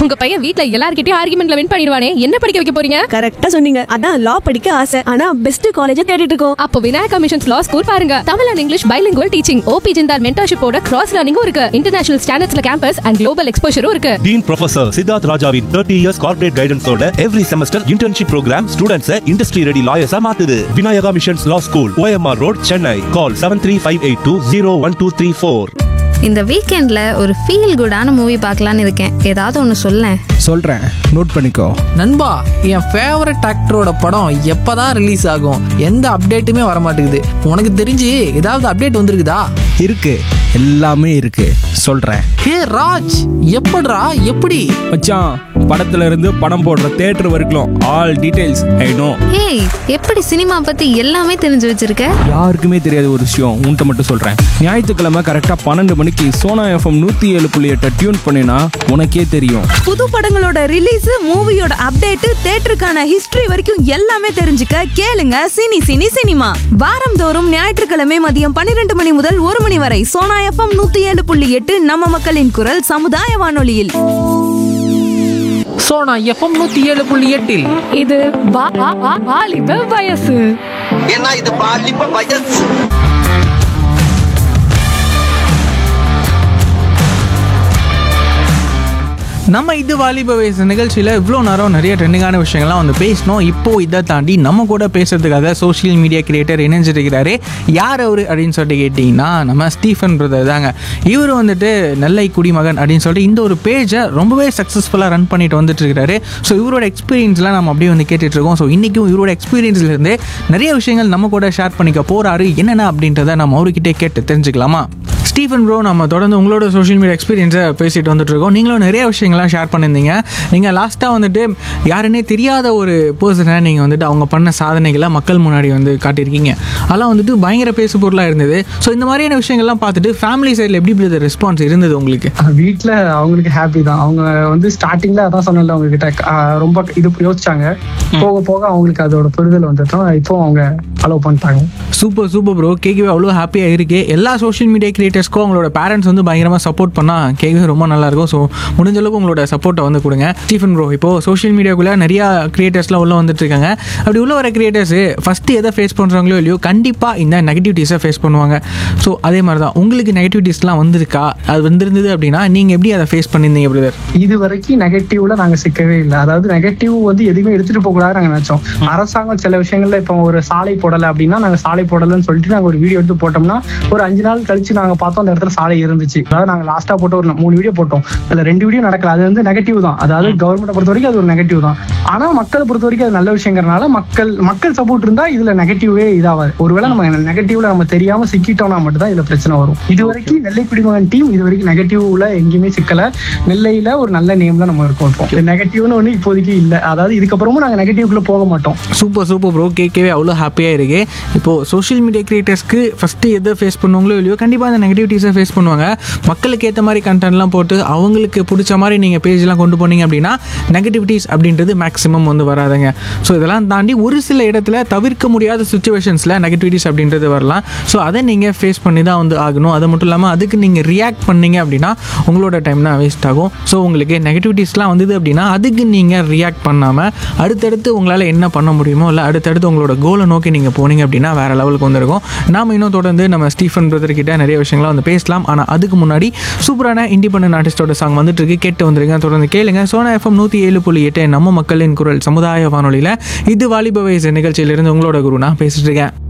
உங்க பையன் வீட்ல எல்லார்கிட்டயும் ஆர்குமெண்ட்ல வின் பண்ணிடுவானே என்ன படிக்க வைக்க போறீங்க கரெக்டா சொன்னீங்க அதான் லா படிக்க ஆசை ஆனா பெஸ்ட் காலேஜ தேடிட்டு இருக்கோம் அப்போ விநாயகா மிஷன்ஸ் லா ஸ்கூல் பாருங்க Tamil and English bilingual teaching OP Jindal மென்டர்ஷிப்போட கிராஸ் லேர்னிங்கும் இருக்கு இன்டர்நேஷனல் ஸ்டாண்டர்ட்ஸ்ல கேம்பஸ் அண்ட் குளோபல் எக்ஸ்போஷரும் இருக்கு டீன் ப்ரொஃபசர் சித்தார்த் ராஜாவின் தேர்ட்டி இயர்ஸ் கார்பரேட் கைடன்ஸோட எவ்ரி செமஸ்டர் இன்டர்ன்ஷிப் ப்ரோக்ராம் ஸ்டூடெண்ட்ஸை இண்டஸ்ட்ரி ரெடி லாயர்ஸா மாத்துது Vinayaka missions law school OMR road Chennai call seven three five eight two zero one two three four இந்த வீக்கெண்ட்ல ஒரு ஃபீல் குடான மூவி பார்க்கலான்னு இருக்கேன் ஏதாவது ஒன்று சொல்லேன் சொல்கிறேன் நோட் பண்ணிக்கோ நண்பா என் ஃபேவரட் ஆக்டரோட படம் எப்பதான் ரிலீஸ் ஆகும் எந்த அப்டேட்டுமே வர மாட்டேங்குது உனக்கு தெரிஞ்சு ஏதாவது அப்டேட் வந்திருக்குதா இருக்கு எல்லாமே இருக்கு சொல்கிறேன் ஹே ராஜ் எப்படிடா எப்படி மச்சான் படத்துல இருந்து படம் போடுற தேட்டர் வரைக்கும் ஆல் டீடைல்ஸ் ஐ நோ ஏய் எப்படி சினிமா பத்தி எல்லாமே தெரிஞ்சு வச்சிருக்க யாருக்குமே தெரியாத ஒரு விஷயம் உன்கிட்ட மட்டும் சொல்கிறேன் ஞாயிற்றுக்கிழமை கரெக்டாக பன்னெண்டு மணிக்கு சோனா எஃப்எம் நூற்றி ஏழு புள்ளி எட்டை டியூன் பண்ணினா உனக்கே தெரியும் புது படங்களோட ரிலீஸ் மூவியோட அப்டேட் தேட்டருக்கான ஹிஸ்டரி வரைக்கும் எல்லாமே தெரிஞ்சுக்க கேளுங்க சினி சினி சினிமா வாரந்தோறும் ஞாயிற்றுக்கிழமை மதியம் பன்னிரண்டு மணி முதல் ஒரு மணி வரை சோனா எஃப்எம் நூத்தி ஏழு புள்ளி எட்டு நம்ம மக்களின் குரல் சமுதாய வானொலியில் சோனா எஃப்எம் நூத்தி ஏழு புள்ளி எட்டில் இது வாலிப வயசு ஏன்னா இது பாலிப்ப வயசு நம்ம இது வாலிப வயசு நிகழ்ச்சியில் இவ்வளோ நேரம் நிறைய ட்ரெண்டிங்கான விஷயங்கள்லாம் வந்து பேசினோம் இப்போ இதை தாண்டி நம்ம கூட பேசுறதுக்காக சோஷியல் மீடியா கிரியேட்டர் இணைஞ்சிருக்கிறாரு யார் அவர் அப்படின்னு சொல்லிட்டு கேட்டிங்கன்னா நம்ம ஸ்டீஃபன் பிரதர் தாங்க இவர் வந்துட்டு நெல்லை குடிமகன் அப்படின்னு சொல்லிட்டு இந்த ஒரு பேஜை ரொம்பவே சக்ஸஸ்ஃபுல்லாக ரன் பண்ணிட்டு வந்துட்டு இருக்காரு ஸோ இவரோட எக்ஸ்பீரியன்ஸ்லாம் நம்ம அப்படியே வந்து கேட்டுட்டு இருக்கோம் ஸோ இன்றைக்கும் இவரோட எக்ஸ்பீரியன்ஸ்லேருந்து நிறைய விஷயங்கள் நம்ம கூட ஷேர் பண்ணிக்க போகிறாரு என்னென்ன அப்படின்றத நம்ம அவர்கிட்டே கேட்டு தெரிஞ்சுக்கலாமா ஸ்டீஃபன் ப்ரோ நம்ம தொடர்ந்து உங்களோட சோஷியல் மீடியா எக்ஸ்பீரியன்ஸை பேசிட்டு வந்துட்டு இருக்கோம் நீங்களும் நிறைய விஷயங்கள்லாம் ஷேர் பண்ணியிருந்தீங்க நீங்கள் லாஸ்ட்டாக வந்துட்டு யாருன்னே தெரியாத ஒரு பர்சனை நீங்கள் வந்துட்டு அவங்க பண்ண சாதனைகளை மக்கள் முன்னாடி வந்து காட்டியிருக்கீங்க அதெல்லாம் வந்துட்டு பயங்கர பேசு பொருளாக இருந்தது ஸோ இந்த மாதிரியான விஷயங்கள்லாம் பார்த்துட்டு ஃபேமிலி சைடில் எப்படி இப்படி ரெஸ்பான்ஸ் இருந்தது உங்களுக்கு வீட்டில் அவங்களுக்கு ஹாப்பி தான் அவங்க வந்து ஸ்டார்டிங்ல அதான் சொன்னல அவங்க கிட்ட ஆஹ் ரொம்ப இது யோசிச்சாங்க போக போக அவங்களுக்கு அதோட புரிதல் வந்துட்டோம் இப்போ அவங்க அலோவ் பண்ணிட்டாங்க சூப்பர் சூப்பர் ப்ரோ கேட்கவே அவ்வளோ ஹாப்பியாக இருக்கு எல்லா சோஷியல் மீடியா கிரியேட்டர்ஸ்க்கும் அவங்களோட பேரண்ட்ஸ் வந்து பயங்கரமாக சப்போர்ட் பண்ணால் கேட்கவே ரொம்ப நல்லா இருக்கும் ஸோ முடிஞ்ச அளவுக்கு உங்களோட சப்போர்ட்டை வந்து கொடுங்க ஸ்டீஃபன் ப்ரோ இப்போ சோஷியல் மீடியாக்குள்ளே நிறையா கிரியேட்டர்ஸ்லாம் உள்ள வந்துட்டு இருக்காங்க அப்படி உள்ள வர கிரியேட்டர்ஸ் ஃபஸ்ட்டு எதை ஃபேஸ் பண்ணுறாங்களோ இல்லையோ கண்டிப்பாக இந்த நெகட்டிவிட்டிஸை ஃபேஸ் பண்ணுவாங்க ஸோ அதே மாதிரி தான் உங்களுக்கு நெகட்டிவிட்டிஸ்லாம் வந்திருக்கா அது வந்திருந்தது அப்படின்னா நீங்கள் எப்படி அதை ஃபேஸ் பண்ணியிருந்தீங்க பிரதர் இது வரைக்கும் நெகட்டிவ்ல நாங்க சிக்கவே இல்லை அதாவது நெகட்டிவ் வந்து எதுவுமே எடுத்துட்டு போக கூடாது நாங்க நினைச்சோம் அரசாங்கம் சில விஷயங்கள்ல இப்போ ஒரு சாலை போடலை அப்படின்னா நாங்க சாலை போடலைன்னு சொல்லிட்டு நாங்க ஒரு வீடியோ எடுத்து போட்டோம்னா ஒரு அஞ்சு நாள் கழிச்சு நாங்க பார்த்தோம் அந்த இடத்துல சாலை இருந்துச்சு அதாவது நாங்க லாஸ்டா போட்டு ஒரு மூணு வீடியோ போட்டோம் அதுல ரெண்டு வீடியோ நடக்கல அது வந்து நெகட்டிவ் தான் அதாவது கவர்மெண்ட்டை பொறுத்த வரைக்கும் அது ஒரு நெகட்டிவ் தான் ஆனா மக்களை பொறுத்த வரைக்கும் அது நல்ல விஷயங்கிறனால மக்கள் மக்கள் சப்போர்ட் இருந்தா இதுல நெகட்டிவே இதாவாது ஒருவேளை நம்ம நெகட்டிவ்ல நம்ம தெரியாம சிக்கிட்டோம்னா மட்டும் தான் இதுல பிரச்சனை வரும் இது வரைக்கும் நெல்லை குடிமகன் டீம் இது வரைக்கும் நெகட்டிவ்ல எங்கேயுமே சிக்கல நெல்லையில ஒரு நல்ல நேம்ல நம்ம இருக்கோம் இப்போ நெகட்டிவ்னு ஒண்ணு இப்போதைக்கு இல்ல அதாவது இதுக்கப்புறமும் நாங்க நெகட்டிவ்க்குள்ள போக மாட்டோம் சூப்பர் சூப்பர் ப்ரோ கேட்கவே அவ்வளோ ஹாப்பியாக இருக்கு இப்போது சோஷியல் மீடியா கிரியேட்டர்ஸ்க்கு ஃபஸ்ட்டு எதை ஃபேஸ் பண்ணுவாங்களோ இல்லையோ கண்டிப்பாக அந்த நெகட்டிவிட்டிஸை ஃபேஸ் பண்ணுவாங்க மக்களுக்கு ஏற்ற மாதிரி கண்டென்ட்லாம் போட்டு அவங்களுக்கு பிடிச்ச மாதிரி நீங்கள் பேஜ்லாம் கொண்டு போனீங்க அப்படின்னா நெகட்டிவிட்டிஸ் அப்படின்றது மேக்ஸிமம் வந்து வராதுங்க ஸோ இதெல்லாம் தாண்டி ஒரு சில இடத்துல தவிர்க்க முடியாத சுச்சுவேஷன்ஸில் நெகட்டிவிட்டிஸ் அப்படின்றது வரலாம் ஸோ அதை நீங்கள் ஃபேஸ் பண்ணி தான் வந்து ஆகணும் அது மட்டும் இல்லாமல் அதுக்கு நீங்கள் ரியாக்ட் பண்ணீங்க அப்படின்னா உங்களோட டைம் தான் வேஸ்ட் ஆகும் ஸோ உங்களுக்கு நெகட்டிவிட்டிஸ்லாம் வந்தது அப்படின்னா அதுக்கு நீங்கள் ரியாக்ட் பண்ணாமல் அடுத்தடுத்து உங்களால் என்ன பண்ண முடியுமோ இல்லை அடுத்தடுத்து உங்களோட கோலை நோக்கி நீங்கள் போனீங்க அப்படின்னா வேறு லெவலுக்கு வந்திருக்கும் நாம இன்னும் தொடர்ந்து நம்ம ஸ்டீஃபன் பிரதர் கிட்ட நிறைய விஷயங்களை வந்து பேசலாம் ஆனால் அதுக்கு முன்னாடி சூப்பரான இண்டிபெண்டன்ட் ஆர்டிஸ்டோட சாங் வந்துட்டு இருக்கு கேட்டு வந்துருங்க தொடர்ந்து கேளுங்க சோனா எஃப்எம் நூற்றி ஏழு புள்ளி எட்டு நம்ம மக்களின் குரல் சமுதாய வானொலியில் இது வாலிப வயசு நிகழ்ச்சியிலிருந்து உங்களோட குரு நான் பேசிட்டு இருக்கேன்